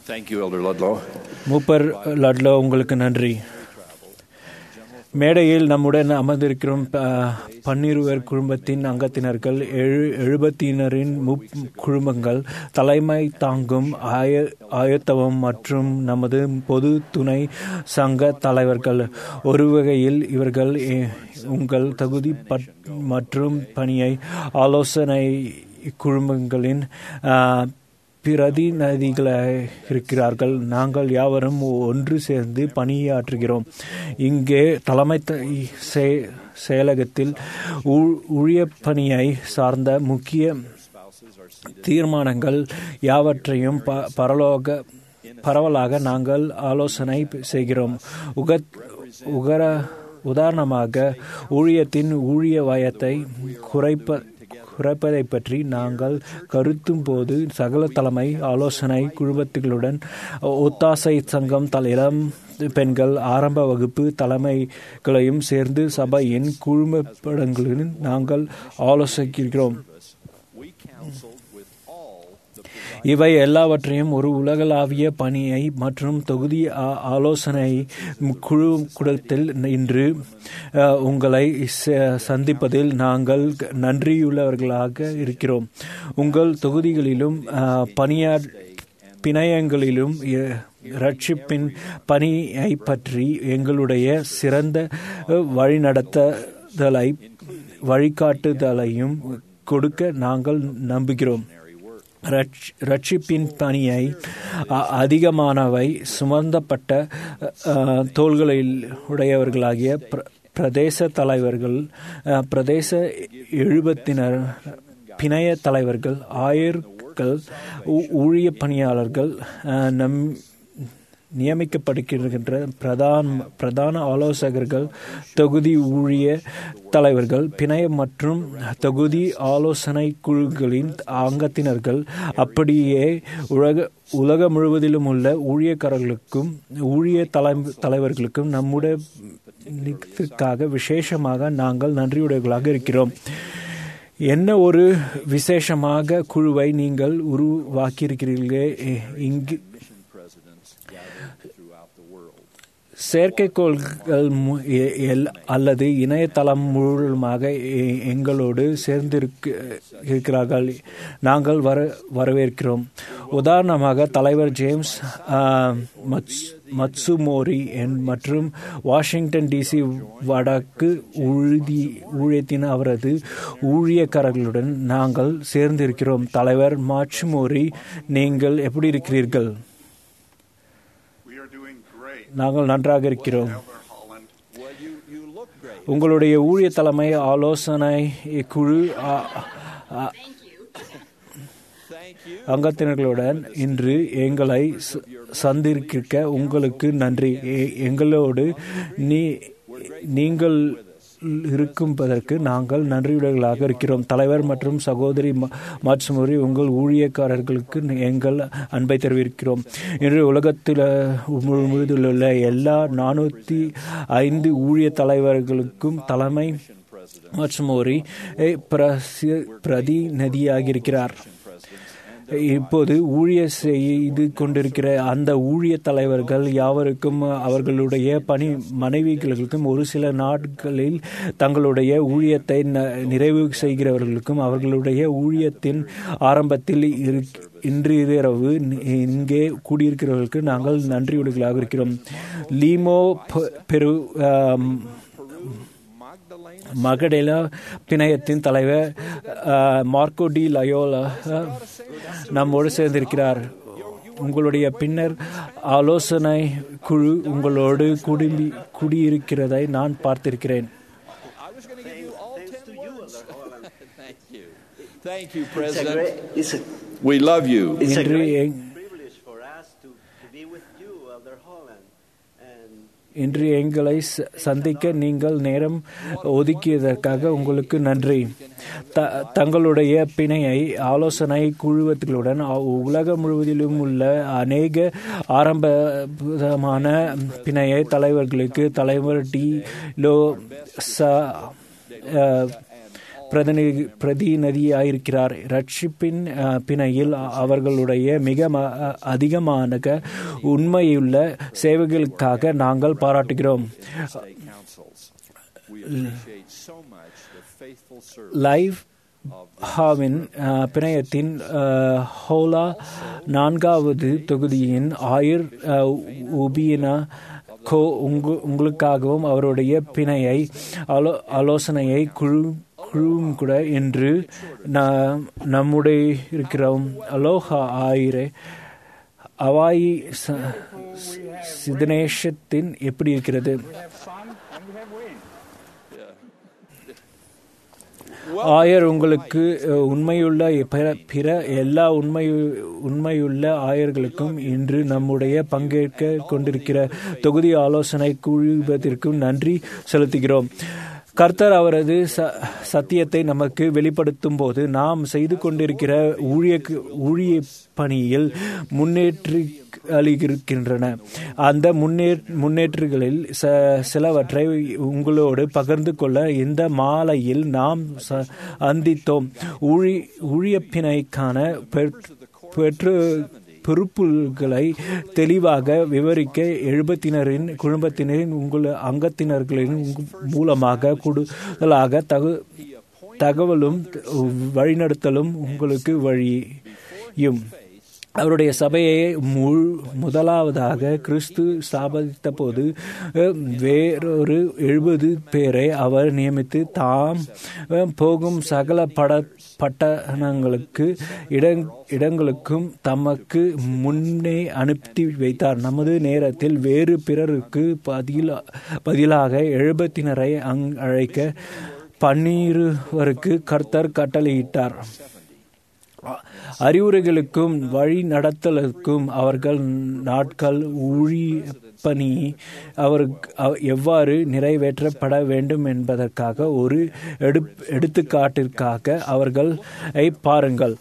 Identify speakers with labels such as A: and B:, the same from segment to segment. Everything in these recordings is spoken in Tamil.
A: Thank you, Elder Ludlow.
B: மூப்பர் லட்லோ உங்களுக்கு நன்றி மேடையில் நம்முடன் அமர்ந்திருக்கும் ப- பன்னிருவர் குடும்பத்தின் அங்கத்தினர்கள் எழு எழுபத்தினரின் முப் குழுமங்கள் தலைமை தாங்கும் ஆய ஆயத்தவம் மற்றும் நமது பொது துணை சங்க தலைவர்கள் ஒரு வகையில் இவர்கள் எ- உங்கள் தகுதி பட்- மற்றும் பணியை ஆலோசனை குழுமங்களின் ஆ, பிரதிநிதிகளாக இருக்கிறார்கள் நாங்கள் யாவரும் ஒன்று சேர்ந்து பணியாற்றுகிறோம் இங்கே தலைமை த- செ- செயலகத்தில் ஊ- ஊழியப் பணியை சார்ந்த முக்கிய தீர்மானங்கள் யாவற்றையும் ப பரலோக பரவலாக நாங்கள் ஆலோசனை செய்கிறோம் உக உகர உதாரணமாக ஊழியத்தின் ஊழிய வயத்தை குறைப்ப குறைப்பதை பற்றி நாங்கள் கருத்தும் போது சகல தலைமை ஆலோசனை குழுமத்துகளுடன் ஒத்தாசை சங்கம் தல இளம் பெண்கள் ஆரம்ப வகுப்பு தலைமைகளையும் சேர்ந்து சபையின் குழுமப்படங்களில் நாங்கள் ஆலோசிக்கிறோம்
A: We counseled with all the
B: இவை எல்லாவற்றையும் ஒரு உலகளாவிய பணியை மற்றும் தொகுதி ஆ- ஆலோசனை குழு கூடத்தில் இன்று அஹ், உங்களை ச- சந்திப்பதில் நாங்கள் நன்றியுள்ளவர்களாக இருக்கிறோம் உங்கள் தொகுதிகளிலும் அஹ், பணியாற் பிணையங்களிலும் இ- ரட்சிப்பின் பணியை பற்றி எங்களுடைய சிறந்த அஹ், வழிநடத்துதலை வழிகாட்டுதலையும் கொடுக்க நாங்கள் நம்புகிறோம் ரட்ச- ரட்சிப்பின் பணியை அ- அதிகமானவை சுமந்தப்பட்ட அ, தோள்களில் உடையவர்களாகிய பிர- பிரதேச தலைவர்கள் அ, பிரதேச எழுபத்தினர் பிணைய தலைவர்கள் ஆயர்கள் ஊ- ஊழிய பணியாளர்கள் அ, நம் நியமிக்கப்படுகின்ற பிரதான் பிரதான ஆலோசகர்கள் தொகுதி ஊழிய தலைவர்கள் பிணைய மற்றும் தொகுதி ஆலோசனை குழுக்களின் அங்கத்தினர்கள் அப்படியே உலக உலகம் முழுவதிலும் உள்ள ஊழியக்காரர்களுக்கும் ஊழிய தலை தலைவர்களுக்கும் நம்முடைய நிகழ்ச்சிக்காக விசேஷமாக நாங்கள் நன்றியுடையவர்களாக இருக்கிறோம் என்ன ஒரு விசேஷமாக குழுவை நீங்கள் உருவாக்கியிருக்கிறீர்களே இங்கு
A: presidents gathered throughout the world.
B: செயற்கைக்கோள்கள் மு- எ- எல்- அல்லது இணையதளம் முழுவதுமாக எ- எங்களோடு சேர்ந்திருக்க இருக்கிறார்கள் நாங்கள் வர வரவேற்கிறோம் உதாரணமாக தலைவர் ஜேம்ஸ் ஆ, மட்ஸ்- மட்சுமோரி என் மற்றும் வாஷிங்டன் டிசி வடக்கு ஊழிதி ஊழியத்தின் அவரது ஊழியக்காரர்களுடன் நாங்கள் சேர்ந்திருக்கிறோம் தலைவர் மாட்சுமோரி நீங்கள் எப்படி இருக்கிறீர்கள்
C: We are doing great.
B: நாங்கள் நன்றாக இருக்கிறோம்
C: Elder Holland,
A: Well, you, you look great.
B: உங்களுடைய ஊழிய தலைமை ஆலோசனை குழு அ- அ-
A: Thank you.
B: அங்கத்தினர்களுடன் இன்று எங்களை ச- சந்திருக்க உங்களுக்கு நன்றி எ- எங்களோடு நீ நீங்கள் இருக்கும்பதற்கு நாங்கள் நன்றியுடையவர்களாக இருக்கிறோம் தலைவர் மற்றும் சகோதரி ம- மாட்சுமுறை உங்கள் ஊழியக்காரர்களுக்கு எங்கள் அன்பை தெரிவிக்கிறோம் இன்று உலகத்தில் முழு- முழுவதில் உள்ள எல்லா நானூற்றி ஐந்து ஊழிய தலைவர்களுக்கும் தலைமை மற்றும் ஒரு பிரதிநிதியாக இருக்கிறார் இப்போது ஊழிய செய்து கொண்டிருக்கிற அந்த ஊழிய தலைவர்கள் யாவருக்கும் அவர்களுடைய பணி மனைவிகளுக்கும் ஒரு சில நாட்களில் தங்களுடைய ஊழியத்தை ந- நிறைவு செய்கிறவர்களுக்கும் அவர்களுடைய ஊழியத்தின் ஆரம்பத்தில் இருக்- இன்று இரவு இங்கே கூடியிருக்கிறவர்களுக்கு நாங்கள் நன்றியுடைகளாக இருக்கிறோம் லீமோ பெ- பெரு ஆம், மகடேலா பிணையத்தின் தலைவர் அஹ், மார்க்கோ டி லயோலா அஹ், நம்மோடு சேர்ந்திருக்கிறார் உங்களுடைய பின்னர் ஆலோசனை குழு உங்களோடு குடும்பி குடியிருக்கிறதை நான் பார்த்திருக்கிறேன்
A: I was going to give you all ten words. Thank you. Thank you,
D: It's a
A: President.
D: great, it's a,
A: We love you.
D: it's a
B: இன்று
D: great
B: எங்-
D: privilege for us to, to be with you, Elder Holland. And
B: இன்று எங்களை ச- சந்திக்க நீங்கள் நேரம் ஒதுக்கியதற்காக உங்களுக்கு நன்றி த தங்களுடைய பிணையை ஆலோசனை குழுவத்துகளுடன் அ- உலகம் முழுவதிலும் உள்ள அநேக ஆரம்பமான பிணைய தலைவர்களுக்கு தலைவர் டி லோ ச அஹ், பிரதிநி பிரதிநிதியாயிருக்கிறார் ரட்சிப்பின் அஹ், பிணையில் அவர்களுடைய மிக ம- அதிகமான உண்மையுள்ள சேவைகளுக்காக நாங்கள் பாராட்டுகிறோம்
A: Stay councils. We appreciate so much the faithful service
B: Live Haven அஹ், பிணையத்தின் அஹ், ஹோலா நான்காவது தொகுதியின் ஆயுர் அஹ், உபியனா கோ உங்கு உங்களுக்காகவும் அவருடைய பிணையை ஆலோ ஆலோசனையை குழு குழுவும் கூட என்று நாம் நம்முடைய இருக்கிறோம் அலோஹா ஆயிரே அவாயி ச- சிதனேஷத்தின் எப்படி இருக்கிறது ஆயர் உங்களுக்கு அஹ், உண்மையுள்ள பிற பிற எல்லா உண்மை உண்மையுள்ள ஆயர்களுக்கும் இன்று நம்முடைய பங்கேற்க கொண்டிருக்கிற தொகுதி ஆலோசனை குழுவத்திற்கும் நன்றி செலுத்துகிறோம் கர்த்தர் அவரது ச சத்தியத்தை நமக்கு வெளிப்படுத்தும் போது நாம் செய்து கொண்டிருக்கிற ஊழிய ஊழிய பணியில் முன்னேற்றி அளிக்கின்றன அந்த முன்னே முன்னேற்றுகளில் ச சிலவற்றை உங்களோடு பகிர்ந்து கொள்ள இந்த மாலையில் நாம் ச- சந்தித்தோம் ஊழி ஊழியப்பினைக்கான பெற்- பெற்று பொறுப்புகளை தெளிவாக விவரிக்க எழுபத்தினரின் குடும்பத்தினரின் உங்கள் அங்கத்தினர்களின் உங்க- மூலமாக கூடுதலாக தகு தகவலும் வழிநடத்தலும் உங்களுக்கு வழியும் அவருடைய சபையை முழு முதலாவதாக கிறிஸ்து ஸ்தாபித்த போது அஹ், வேறொரு எழுபது பேரை அவர் நியமித்து தாம் அஹ், போகும் சகல பட பட்டணங்களுக்கு இடங் இடங்களுக்கும் தமக்கு முன்னே அனுப்பி வைத்தார் நமது நேரத்தில் வேறு பிறருக்கு பதில பதிலாக எழுபத்தினரை அங் அழைக்க பன்னிருவருக்கு கர்த்தர் கட்டளையிட்டார் அறிவுரைகளுக்கும் வழி நடத்தலுக்கும் அவர்கள் நாட்கள் ஊழிய பணி அவருக்கு அவ- எவ்வாறு நிறைவேற்றப்பட வேண்டும் என்பதற்காக ஒரு எடு எடுத்துக்காட்டிற்காக அவர்களை பாருங்கள்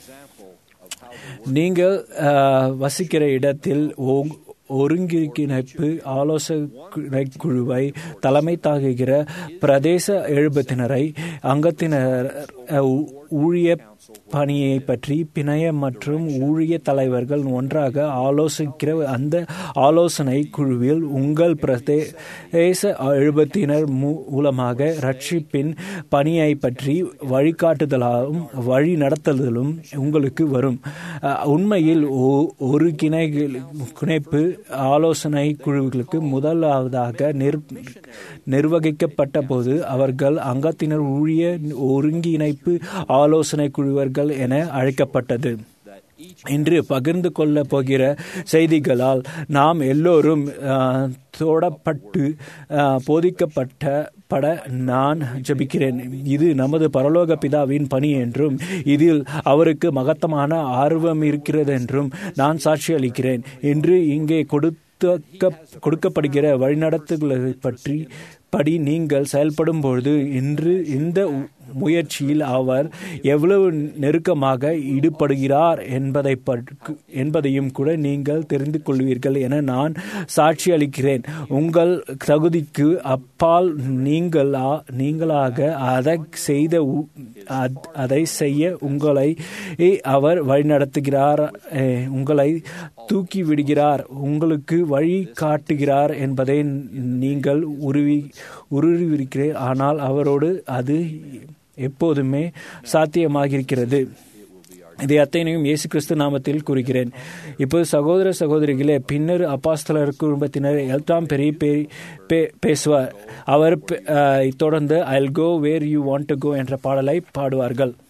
B: நீங்கள் அஹ், வசிக்கிற இடத்தில் ஓ- ஒருங்கிணைப்பு ஆலோசனை குழுவை தலைமை தாங்குகிற பிரதேச எழுபத்தினரை அங்கத்தினர் அஹ், ஊழிய பணியை பற்றி பிணைய மற்றும் ஊழிய தலைவர்கள் ஒன்றாக ஆலோசிக்கிற அந்த ஆலோசனை குழுவில் உங்கள் பிரதேச எழுபத்தினர் மூலமாக ரட்சிப்பின் பணியை பற்றி வழிகாட்டுதலும் வழி நடத்துதலும் உங்களுக்கு வரும் அஹ், உண்மையில் ஒ- ஒரு கிணை கிணைப்பு ஆலோசனை குழுக்களுக்கு முதலாவதாக நிர் நிர்வகிக்கப்பட்ட போது அவர்கள் அங்கத்தினர் ஊழிய ஒருங்கிணைப்பு ஆலோசனை குழுவர்கள் என அழைக்கப்பட்டது இன்று பகிர்ந்து கொள்ள போகிற செய்திகளால் நாம் எல்லோரும் அஹ், தோடப்பட்டு அஹ், போதிக்கப்பட்ட பட நான் ஜெபிக்கிறேன் இது நமது பரலோக பிதாவின் பணி என்றும் இதில் அவருக்கு மகத்தமான ஆர்வம் இருக்கிறது என்றும் நான் சாட்சி அளிக்கிறேன் என்று இங்கே கொடுத்த கொடுக்கப்படுகிற வழிநடத்துகளை பற்றி படி நீங்கள் செயல்படும் பொழுது இன்று இந்த முயற்சியில் அவர் எவ்வளவு நெருக்கமாக ஈடுபடுகிறார் என்பதை பற்றி- என்பதையும் கூட நீங்கள் தெரிந்து கொள்வீர்கள் என நான் சாட்சி அளிக்கிறேன் உங்கள் தகுதிக்கு அப்பால் நீங்கள் நீங்களாக அதை செய்த உ- அத்- அதை செய்ய உங்களை அவர் வழிநடத்துகிறார் அஹ், உங்களை தூக்கி விடுகிறார் உங்களுக்கு வழி காட்டுகிறார் என்பதை நீங்கள் உருவி உருவிருக்கிறேன் ஆனால் அவரோடு அது எப்போதுமே சாத்தியமாகியிருக்கிறது இதை அத்தனையும் இயேசு கிறிஸ்து நாமத்தில் கூறுகிறேன் இப்போது சகோதர சகோதரிகளே பின்னர் அப்பாஸ்தலர் குடும்பத்தினர் எல்தாம் பெரிய பே- பே- பேசுவார் அவர் பெ- அஹ், தொடர்ந்து I'll go where you want to go என்ற பாடலை பாடுவார்கள்